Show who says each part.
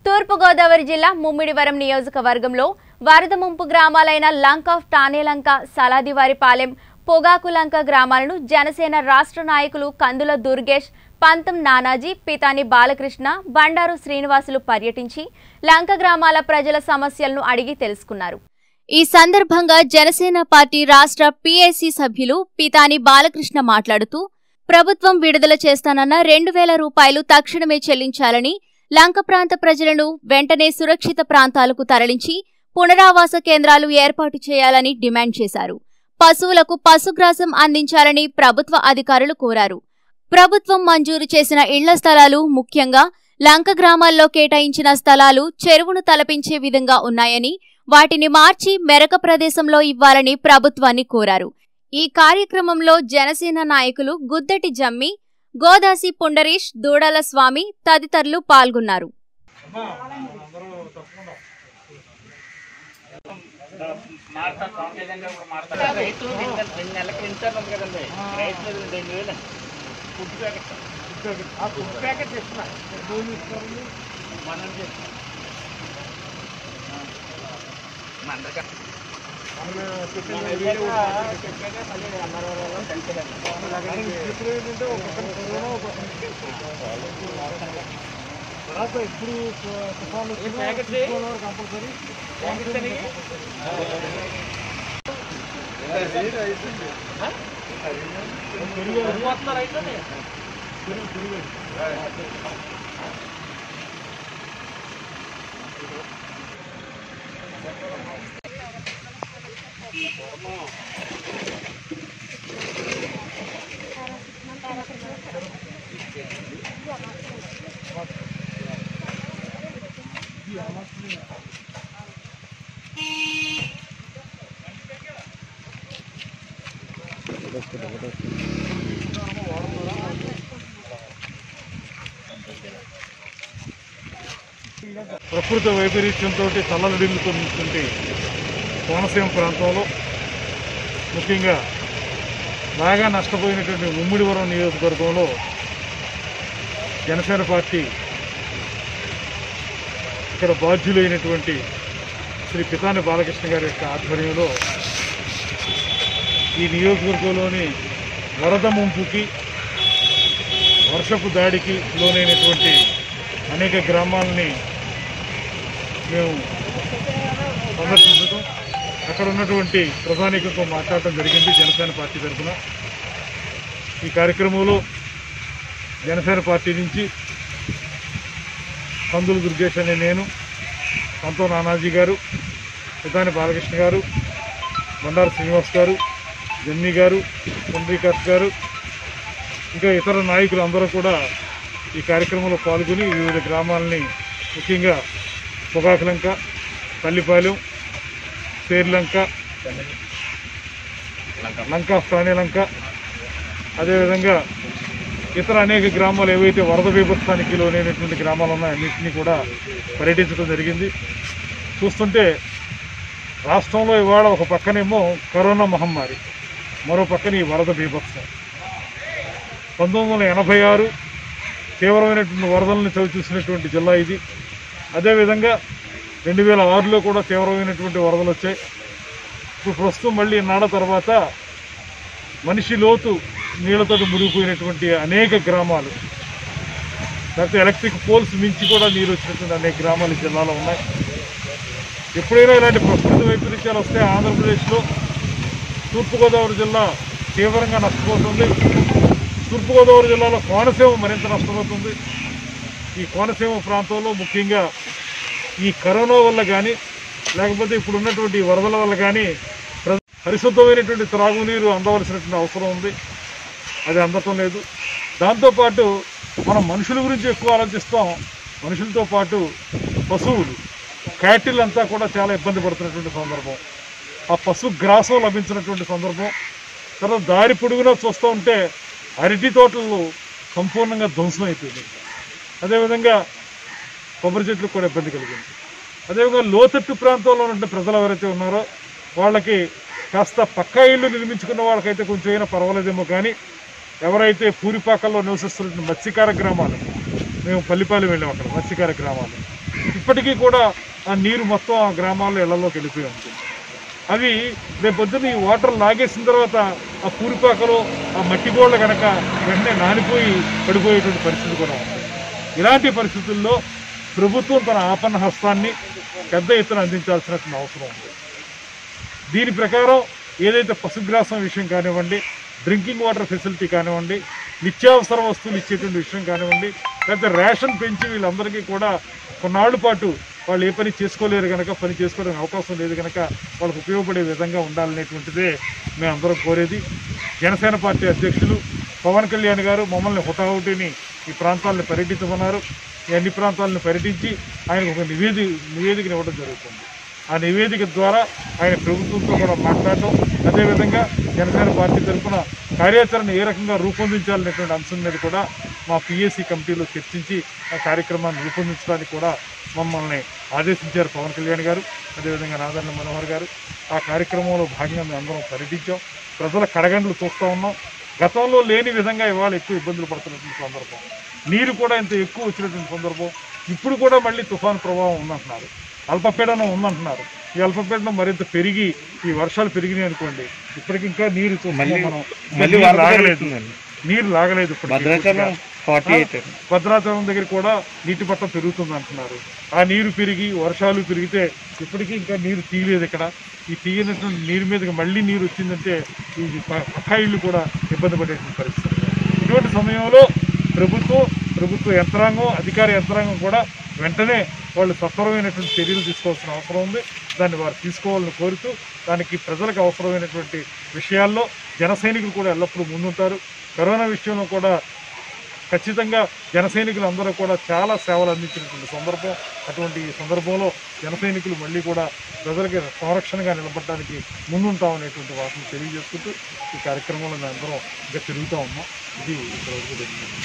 Speaker 1: తూర్పుగోదావరి జిల్లా ముమ్మిడివరం నియోజకవర్గంలో వరద ముంపు గ్రామాలైన లంక ఆఫ్ టానేలంక సలాదివారిపాలెం పొగాకులంక గ్రామాలను జనసేన రాష్ట్ర నాయకులు కందుల దుర్గేష్ పంతం నానాజీ పితాని బాలకృష్ణ బండారు శ్రీనివాసులు పర్యటించి లంక గ్రామాల ప్రజల సమస్యలను అడిగి తెలుసుకున్నారు ఈ సందర్భంగా జనసేన పార్టీ రాష్ట్ర పీఐసీ సభ్యులు పితాని బాలకృష్ణ మాట్లాడుతూ ప్రభుత్వం విడుదల చేస్తానన్న రెండు వేల రూపాయలు తక్షణమే చెల్లించాలని లంక ప్రాంత ప్రజలను వెంటనే సురక్షిత ప్రాంతాలకు తరలించి పునరావాస కేంద్రాలు ఏర్పాటు చేయాలని డిమాండ్ చేశారు పశువులకు పశుగ్రాసం అందించాలని ప్రభుత్వ అధికారులు కోరారు ప్రభుత్వం మంజూరు చేసిన ఇళ్ల స్థలాలు ముఖ్యంగా లంక గ్రామాల్లో కేటాయించిన స్థలాలు చెరువును తలపించే విధంగా ఉన్నాయని వాటిని మార్చి మెరక ప్రదేశంలో ఇవ్వాలని ప్రభుత్వాన్ని కోరారు ఈ కార్యక్రమంలో జనసేన నాయకులు గుద్దటి జమ్మి గోదాసి పుండరీష్ దూడల స్వామి తదితరులు పాల్గొన్నారు
Speaker 2: మారుతా పవన్ కళ్యాణ్ గారు కూడా మారుతారు రైతు రెండు రెండు నెలల క్రించారు ఉంది కదండి రైతు రెండు వేలు ఫుడ్ ప్యాకెట్ ఆ ఫుడ్ ప్యాకెట్ ఇస్తున్నా మనం చేస్తున్నాం మందక మన వీడియో చెప్పాక మళ్ళీ అన్నారావు ఈ ప్యాకెట్ ప్యాకెట్ అని వస్తున్నారు అయితే
Speaker 3: ప్రకృతి వైపరీత్యంతో తల్లడిల్లుతున్నటువంటి కోనసీమ ప్రాంతంలో ముఖ్యంగా బాగా నష్టపోయినటువంటి ముమ్మిడివరం నియోజకవర్గంలో జనసేన పార్టీ ఇక్కడ బాధ్యులైనటువంటి శ్రీ పితాని బాలకృష్ణ గారి యొక్క ఆధ్వర్యంలో ఈ నియోజకవర్గంలోని వరద ముంపుకి వర్షపు దాడికి లోనైనటువంటి అనేక గ్రామాలని మేము సందర్శించడం అక్కడ ఉన్నటువంటి ప్రధానికులతో మాట్లాడటం జరిగింది జనసేన పార్టీ తరఫున ఈ కార్యక్రమంలో జనసేన పార్టీ నుంచి కందులు దుర్గేష్ అనే నేను సంతో నానాజీ గారు ప్రధాని బాలకృష్ణ గారు బండారు శ్రీనివాస్ గారు జమ్మి గారు పుండ్రీకాష్ గారు ఇంకా ఇతర నాయకులు అందరూ కూడా ఈ కార్యక్రమంలో పాల్గొని వివిధ గ్రామాలని ముఖ్యంగా పొగాకులంక పల్లిపాలెం పేర్లంక లంక స్థానిలంక అదేవిధంగా ఇతర అనేక గ్రామాలు ఏవైతే వరద బీభత్సానికి లోనైనటువంటి గ్రామాలు ఉన్నాయో అన్నింటినీ కూడా పర్యటించడం జరిగింది చూస్తుంటే రాష్ట్రంలో ఇవాళ ఒక పక్కనేమో కరోనా మహమ్మారి మరో పక్కన ఈ వరద బీభత్సం పంతొమ్మిది వందల ఎనభై ఆరు తీవ్రమైనటువంటి వరదలను చవి చూసినటువంటి జిల్లా ఇది అదేవిధంగా రెండు వేల ఆరులో కూడా తీవ్రమైనటువంటి వరదలు వచ్చాయి ఇప్పుడు ప్రస్తుతం మళ్ళీ నాడ తర్వాత మనిషి లోతు నీళ్లతో మునిగిపోయినటువంటి అనేక గ్రామాలు లేకపోతే ఎలక్ట్రిక్ పోల్స్ మించి కూడా నీరు వచ్చినటువంటి అనేక గ్రామాలు ఈ జిల్లాలో ఉన్నాయి ఎప్పుడైనా ఇలాంటి ప్రకృతి వైపరీత్యాలు వస్తే ఆంధ్రప్రదేశ్లో తూర్పుగోదావరి జిల్లా తీవ్రంగా నష్టపోతుంది తూర్పుగోదావరి జిల్లాలో కోనసీమ మరింత నష్టపోతుంది ఈ కోనసీమ ప్రాంతంలో ముఖ్యంగా ఈ కరోనా వల్ల కానీ లేకపోతే ఇప్పుడు ఉన్నటువంటి ఈ వరదల వల్ల కానీ ప్ర- పరిశుద్ధమైనటువంటి త్రాగునీరు అందవలసినటువంటి అవసరం ఉంది అది అందటం లేదు దాంతోపాటు మనం మనుషుల గురించి ఎక్కువ ఆలోచిస్తాం మనుషులతో పాటు పశువులు క్యాటిల్ అంతా కూడా చాలా ఇబ్బంది పడుతున్నటువంటి సందర్భం ఆ పశు గ్రాసం లభించినటువంటి సందర్భం తర్వాత దారి పొడుగునా చూస్తూ ఉంటే అరటి తోటలు సంపూర్ణంగా ధ్వంసం అయిపోయింది అదేవిధంగా కొబ్బరి చెట్లకు కూడా ఇబ్బంది కలిగింది అదేవిధంగా లోతట్టు ప్రాంతంలో ఉన్న ప్రజలు ఎవరైతే ఉన్నారో వాళ్ళకి కాస్త పక్కా ఇల్లు నిర్మించుకున్న వాళ్ళకైతే కొంచెం అయినా పర్వాలేదేమో కానీ ఎవరైతే పూరిపాకల్లో నివసిస్తున్న మత్స్యకార గ్రామాలు మేము పల్లిపాలెం వెళ్ళాం అక్కడ మత్స్యకార గ్రామాలు ఇప్పటికీ కూడా ఆ నీరు మొత్తం ఆ గ్రామాల్లో ఇళ్లలోకి వెళ్ళిపోయి ఉంటుంది అవి రేపు పొద్దున్న ఈ వాటర్ లాగేసిన తర్వాత ఆ పూరిపాకలో ఆ మట్టి గోళ్ళ కనుక వెంటనే నానిపోయి పడిపోయేటువంటి పరిస్థితి కూడా ఉంది ఇలాంటి పరిస్థితుల్లో ప్రభుత్వం తన ఆపన్న హస్తాన్ని పెద్ద ఎత్తున అందించాల్సినటువంటి అవసరం ఉంది దీని ప్రకారం ఏదైతే పశుగ్రాసం విషయం కానివ్వండి డ్రింకింగ్ వాటర్ ఫెసిలిటీ కానివ్వండి నిత్యావసర వస్తువులు ఇచ్చేటువంటి విషయం కానివ్వండి లేకపోతే రేషన్ పెంచి వీళ్ళందరికీ కూడా కొన్నాళ్ళ పాటు వాళ్ళు ఏ పని చేసుకోలేరు కనుక పని చేసుకోవడానికి అవకాశం లేదు కనుక వాళ్ళకు ఉపయోగపడే విధంగా ఉండాలనేటువంటిదే మేమందరం కోరేది జనసేన పార్టీ అధ్యక్షులు పవన్ కళ్యాణ్ గారు మమ్మల్ని హుటాహుటిని ఈ ప్రాంతాలను పర్యటించమన్నారు ఈ అన్ని ప్రాంతాలను పర్యటించి ఆయనకు ఒక నివేది నివేదికను ఇవ్వడం జరుగుతుంది ఆ నివేదిక ద్వారా ఆయన ప్రభుత్వంతో కూడా మాట్లాడటం అదేవిధంగా జనసేన పార్టీ తరఫున కార్యాచరణ ఏ రకంగా రూపొందించాలనేటువంటి అంశం మీద కూడా మా పిఎస్సి కమిటీలో చర్చించి ఆ కార్యక్రమాన్ని రూపొందించడానికి కూడా మమ్మల్ని ఆదేశించారు పవన్ కళ్యాణ్ గారు అదేవిధంగా నాదన్న మనోహర్ గారు ఆ కార్యక్రమంలో భాగంగా మేము అందరం పర్యటించాం ప్రజల కడగండ్లు చూస్తూ ఉన్నాం గతంలో లేని విధంగా ఇవాళ ఎక్కువ ఇబ్బందులు పడుతున్నటువంటి సందర్భం నీరు కూడా ఇంత ఎక్కువ వచ్చినటువంటి సందర్భం ఇప్పుడు కూడా మళ్ళీ తుఫాను ప్రభావం ఉందంటున్నారు అల్పపీడనం ఉందంటున్నారు ఈ అల్పపీడనం మరింత పెరిగి ఈ వర్షాలు పెరిగినాయి అనుకోండి ఇప్పటికి ఇంకా నీరు చూస్తున్నాం
Speaker 2: మళ్ళీ
Speaker 3: మనం
Speaker 2: మళ్ళీ
Speaker 3: నీరు
Speaker 2: వరద
Speaker 3: లాగలేదు
Speaker 2: పెరుగుతుందండి.
Speaker 3: నీరు లాగలేదు ఇప్పటికీ
Speaker 2: భద్రాచలం ఫార్టీ ఎయిట్
Speaker 3: భద్రాచలం దగ్గర కూడా నీటి మట్టం పెరుగుతుంది అంటున్నారు ఆ నీరు పెరిగి వర్షాలు పెరిగితే ఇప్పటికీ ఇంకా నీరు తీయలేదు ఇక్కడ ఈ తీయనటువంటి నీరు మీదకి మళ్ళీ నీరు వచ్చిందంటే ఈ ప- పక్కా ఇళ్ళు కూడా ఇబ్బంది పడేటువంటి పరిస్థితి ఇటువంటి సమయంలో ప్రభుత్వం ప్రభుత్వ యంత్రాంగం అధికార యంత్రాంగం కూడా వెంటనే వాళ్ళు సత్వరమైనటువంటి చర్యలు తీసుకోవాల్సిన అవసరం ఉంది దాన్ని వారు తీసుకోవాలని కోరుతూ దానికి ప్రజలకు అవసరమైనటువంటి విషయాల్లో జన సైనికులు కూడా ఎల్లప్పుడూ ముందుంటారు కరోనా విషయంలో కూడా ఖచ్చితంగా జన సైనికులు అందరూ కూడా చాలా సేవలు అందించినటువంటి సందర్భం అటువంటి ఈ సందర్భంలో జన సైనికులు మళ్ళీ కూడా ప్రజలకి సంరక్షణగా నిలబడడానికి ముందుంటామనేటువంటి వాటిని తెలియజేసుకుంటూ ఈ కార్యక్రమంలో మేము అందరం ఇంకా తిరుగుతూ ఉన్నాం ఇది ఇక్కడ వరకు జరిగింది.